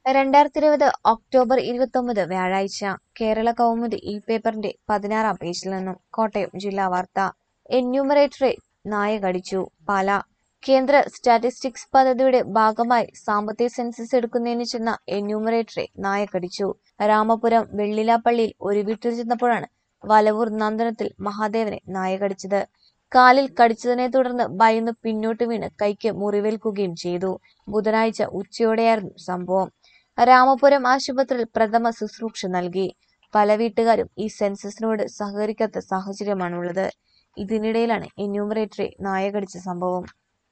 രണ്ടായിരത്തി ഇരുപത് ഒക്ടോബർ ഇരുപത്തൊമ്പത് വ്യാഴാഴ്ച കേരള കൗമുദി ഈ പേപ്പറിന്റെ പതിനാറാം പേജിൽ നിന്നും കോട്ടയം ജില്ലാ വാർത്ത എന്യൂമറേറ്ററെ നായ കടിച്ചു പാല കേന്ദ്ര സ്റ്റാറ്റിസ്റ്റിക്സ് പദ്ധതിയുടെ ഭാഗമായി സാമ്പത്തിക സെൻസസ് എടുക്കുന്നതിന് ചെന്ന എന്യൂമറേറ്ററെ നായ കടിച്ചു രാമപുരം വെള്ളിലാപ്പള്ളിയിൽ ഒരു വീട്ടിൽ ചെന്നപ്പോഴാണ് വലവൂർ നന്ദനത്തിൽ മഹാദേവനെ നായ കടിച്ചത് കാലിൽ കടിച്ചതിനെ തുടർന്ന് ഭയന്ന് പിന്നോട്ട് വീണ് കൈക്ക് മുറിവേൽക്കുകയും ചെയ്തു ബുധനാഴ്ച ഉച്ചയോടെയായിരുന്നു സംഭവം രാമപുരം ആശുപത്രിയിൽ പ്രഥമ ശുശ്രൂഷ നൽകി പല വീട്ടുകാരും ഈ സെൻസസിനോട് സഹകരിക്കാത്ത സാഹചര്യമാണുള്ളത് ഇതിനിടയിലാണ് എന്യൂമറേറ്ററെ നായ കടിച്ച സംഭവം